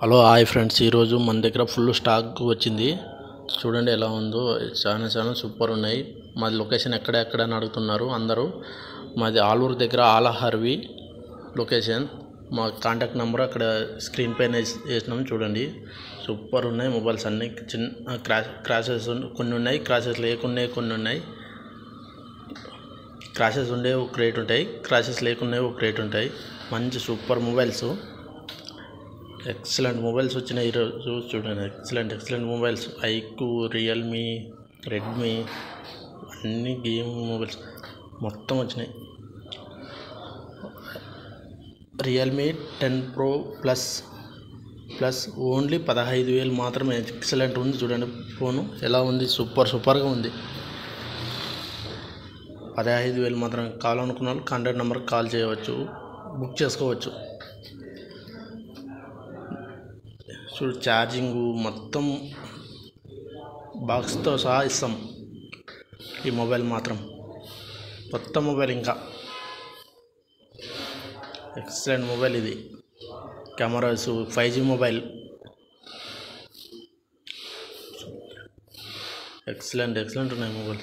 hello hi friends ఈరోజు మన దగ్గర ఫుల్ స్టాక్ వచ్చింది చూడండి ఎలా ఉందో చాలా చాలా సూపర్ ఉన్నాయి మాది లొకేషన్ ఎక్కడ ఎక్కడ అని అడుగుతున్నారు అందరూ మాది ఆలూరు దగ్గర ఆలహర్వి లొకేషన్ మా కాంటాక్ట్ నెంబర్ అక్కడ స్క్రీన్ పైన వేసి- వేసినాం చూడండి సూపర్ ఉన్నాయి మొబైల్స్ అన్నీ చిన్న క్రాష్ క్రాషెస్ కొన్ని ఉన్నాయి క్రాషెస్ లేకున్నాయి కొన్ని ఉన్నాయి క్రాషెస్ ఉండే ఒక రేట్ ఉంటాయి క్రాషెస్ లేకున్నాయి ఒక రేట్ ఉంటాయి మంచి సూపర్ మొబైల్స్ ఎక్సలెంట్ మొబైల్స్ వచ్చినాయి ఈరోజు చూడండి excellent excellent mobiles iQOO Realme Redmi అన్ని గేమ్ మొబైల్స్ మొత్తం వచ్చినాయి Realme ten pro plus plus only పదహైదు వేలు మాత్రమే ఎక్సలెంట్ ఉంది చూడండి ఫోను ఎలా ఉంది సూపర్ సూపర్గా ఉంది పదహైదు వేలు మాత్రం కావాలనుకున్న వాళ్ళు కాంటాక్ట్ నెంబర్కి కాల్ చేయవచ్చు బుక్ చేసుకోవచ్చు చూడు ఛార్జింగు మొత్తం బాక్స్తో సహా ఇస్తాం ఈ మొబైల్ మాత్రం కొత్త మొబైల్ ఇంకా ఎక్సలెంట్ మొబైల్ ఇది cameras five G mobile excellent excellent ఉన్నాయి mobile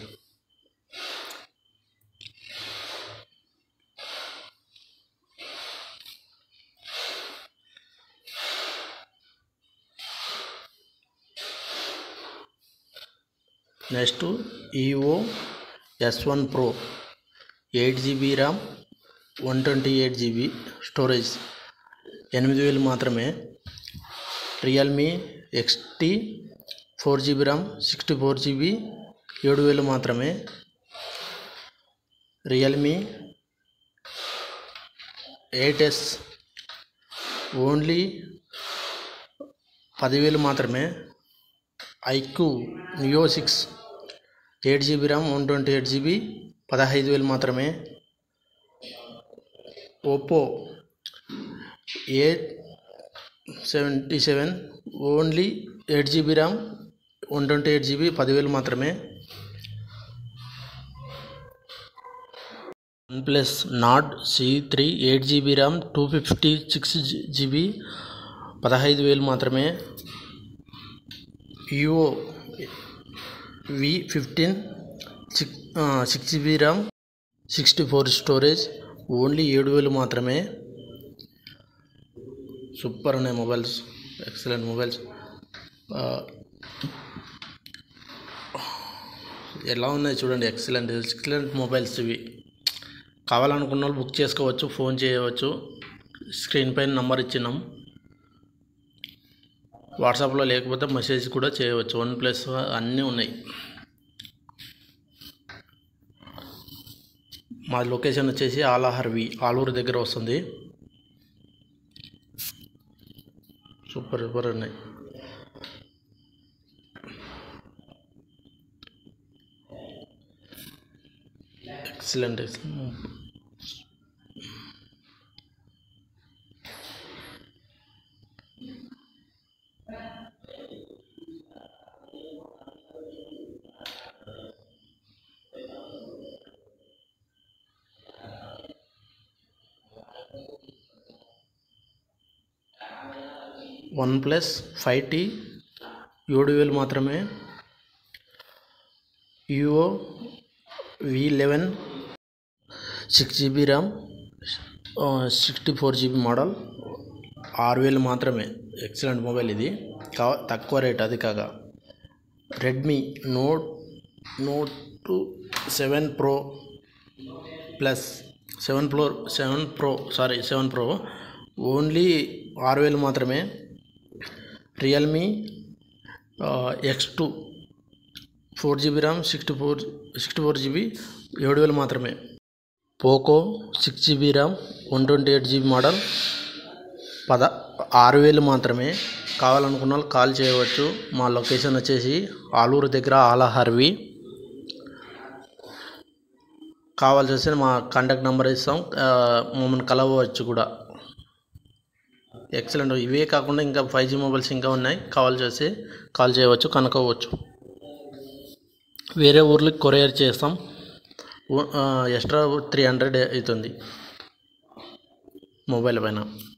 next evo S one pro eight GB RAM one twenty eight GB storage ఎనిమిది వేలు మాత్రమే Realme XT four GB RAM sixty four GB ఏడు వేలు మాత్రమే Realme eight S only పదివేలు మాత్రమే iQOO neo six eight GB RAM one twenty eight GB పదహైదు వేలు మాత్రమే Oppo A seventy seven only eight GB RAM one twenty eight GB పదివేలు మాత్రమే one plus Nord C three eight GB RAM two fifty six GB పదహైదు వేలు మాత్రమే Vivo V fifteen six six GB RAM sixty four storage only ఏడు వేలు మాత్రమే super ఉన్నాయి mobiles excellent mobiles ఎలా ఉన్నాయి చూడండి ఎక్సలెంట్ ఎక్సలెంట్ మొబైల్స్ ఇవి కావాలనుకున్న వాళ్ళు బుక్ చేసుకోవచ్చు ఫోన్ చేయవచ్చు స్క్రీన్ పైన నంబర్ ఇచ్చినాం వాట్సాప్లో లేకపోతే మెసేజ్ కూడా చేయవచ్చు వన్ ప్లస్ అన్నీ ఉన్నాయి మా లొకేషన్ వచ్చేసి ఆలాహర్వి ఆలూరు దగ్గర వస్తుంది సూపర్ సూపర్ ఉన్నాయి excellent excellent one plus five T ఏడు వేలు మాత్రమే Vivo V eleven six GB RAM sixty four GB model ఆరు వేలు మాత్రమే ఎక్సలెంట్ మొబైల్ ఇది కా తక్కువ రేట్ అది కాక Redmi note note seven pro plus seven pro seven pro sorry seven pro only ఆరు వేలు మాత్రమే Realme X two four GB RAM sixty four sixty four GB ఏడు వేలు మాత్రమే Poco six GB RAM one twenty eight GB model పద ఆరు వేలు మాత్రమే కావాలనుకున్న వాళ్ళు కాల్ చేయవచ్చు మా లొకేషన్ వచ్చేసి ఆలూరు దగ్గర ఆలహర్వి కావాల్సి వస్తే మా కాంటాక్ట్ నెంబర్ ఇస్తాం ఆ, మమ్మల్ని కలవచ్చు కూడా ఎక్సలెంట్ ఇవే కాకుండా ఇంకా ఫైవ్ జీ మొబైల్స్ ఇంకా ఉన్నాయి కావాల్సి వస్తే కాల్ చేయవచ్చు కనుక్కోవచ్చు వేరే ఊర్లకి కొరియర్ చేస్తాం ఓ- ఆ, ఎక్స్ట్రా త్రీ హండ్రెడ్ అవుతుంది మొబైల్ పైన